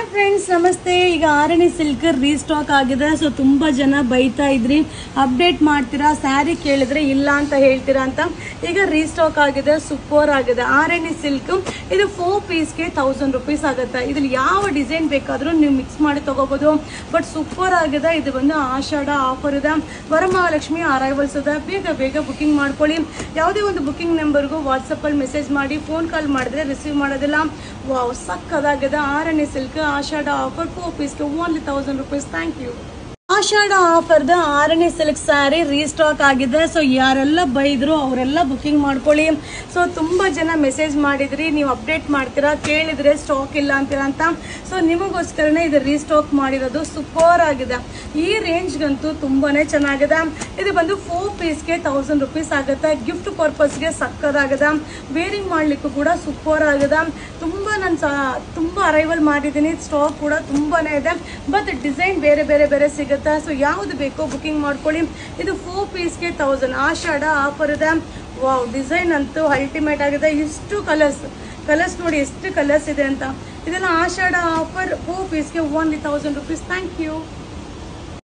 hi friends ನಮಸ್ತೆ ಈಗ Arani silk restock ಆಗಿದೆ ಸೊ ತುಂಬಾ ಜನ ಬೈತಾ ಇದ್ರಿ ಅಪ್ಡೇಟ್ ಮಾಡ್ತೀರಾ ಸ್ಯಾರಿ ಕೇಳಿದ್ರೆ ಇಲ್ಲ ಅಂತ ಹೇಳ್ತೀರಾ ಅಂತ ಈಗ ರೀಸ್ಟಾಕ್ ಆಗಿದೆ ಸೂಪರ್ ಆಗಿದೆ ಆರಣಿ ಸಿಲ್ಕ್ ಇದು ಫೋರ್ ಪೀಸ್ಗೆ ತೌಸಂಡ್ ರುಪೀಸ್ ಆಗುತ್ತೆ ಇದ್ರಲ್ಲಿ ಯಾವ ಡಿಸೈನ್ ಬೇಕಾದ್ರೂ ನೀವು ಮಿಕ್ಸ್ ಮಾಡಿ ತಗೋಬಹುದು ಬಟ್ ಸೂಪರ್ ಆಗಿದೆ ಇದು ಬಂದು ಆಷಾಢ ಆಫರ್ ಇದೆ ವರಮಹಾಲಕ್ಷ್ಮಿ ಅರೈವಲ್ಸ್ ಇದೆ ಬೇಗ ಬೇಗ ಬುಕಿಂಗ್ ಮಾಡ್ಕೊಳ್ಳಿ ಯಾವುದೇ ಒಂದು ಬುಕಿಂಗ್ ನಂಬರ್ಗೂ ವಾಟ್ಸಪ್ಪಲ್ಲಿ ಮೆಸೇಜ್ ಮಾಡಿ ಫೋನ್ ಕಾಲ್ ಮಾಡಿದ್ರೆ ರಿಸೀವ್ ಮಾಡೋದಿಲ್ಲ ವಾವ್ ಸಕ್ಕದಾಗಿದೆ Arani silk Ashadha offer four ಪೀಸ್ಗೆ only thousand rupees thank you Ashadha ಆಫರ್ದ ಆರನೇ ಸಿಲ್ಕ್ ಸ್ಯಾರಿ ರೀಸ್ಟಾಕ್ ಆಗಿದೆ ಸೊ ಯಾರೆಲ್ಲ ಬೈದ್ರು ಅವರೆಲ್ಲ ಬುಕಿಂಗ್ ಮಾಡ್ಕೊಳ್ಳಿ ಸೊ ತುಂಬಾ ಜನ ಮೆಸೇಜ್ ಮಾಡಿದ್ರಿ ನೀವು ಅಪ್ಡೇಟ್ ಮಾಡ್ತೀರಾ ಕೇಳಿದ್ರೆ ಸ್ಟಾಕ್ ಇಲ್ಲ ಅಂತೀರಾ ಅಂತ ಸೊ ನಿಮಗೋಸ್ಕರನೇ ಇದು ರೀಸ್ಟಾಕ್ ಮಾಡಿರೋದು ಸೂಪರ್ ಆಗಿದೆ ಈ ರೇಂಜ್ಗಂತೂ ತುಂಬಾನೇ ಚೆನ್ನಾಗಿದೆ ಇದು ಬಂದು ಫೋರ್ ಪೀಸ್ಗೆ ತೌಸಂಡ್ ರುಪೀಸ್ ಆಗುತ್ತೆ ಗಿಫ್ಟ್ ಪರ್ಪಸ್ಗೆ ಸಕ್ಕದಾಗಿದೆ ವೇರಿಂಗ್ ಮಾಡ್ಲಿಕ್ಕೂ ಕೂಡ ಸೂಪರ್ ಆಗಿದೆ ತುಂಬಾ ನಾನು ತುಂಬಾ ಅರೈವಲ್ ಮಾಡಿದ್ದೀನಿ ಸ್ಟಾಕ್ ಕೂಡ ತುಂಬಾನೇ ಇದೆ ಬಟ್ ಡಿಸೈನ್ ಬೇರೆ ಬೇರೆ ಬೇರೆ ಸಿಗುತ್ತೆ ಸೊ ಯಾವ್ದು ಬೇಕೋ ಬುಕಿಂಗ್ ಮಾಡ್ಕೊಳ್ಳಿ ಇದು ಫೋರ್ ಪೀಸ್ಗೆ ತೌಸಂಡ್ ಆಷಾಢ ಆಫರ್ ಇದೆ ವಾವ್ ಡಿಸೈನ್ ಅಂತೂ ಅಲ್ಟಿಮೇಟ್ ಆಗಿದೆ ಇಷ್ಟು ಕಲರ್ಸ್ ಕಲರ್ಸ್ ನೋಡಿ ಎಷ್ಟು ಕಲರ್ಸ್ ಇದೆ ಅಂತ ಇದೆಲ್ಲ ಆಷಾಢ ಆಫರ್ ಫೋರ್ ಪೀಸ್ಗೆ only thousand rupees thank you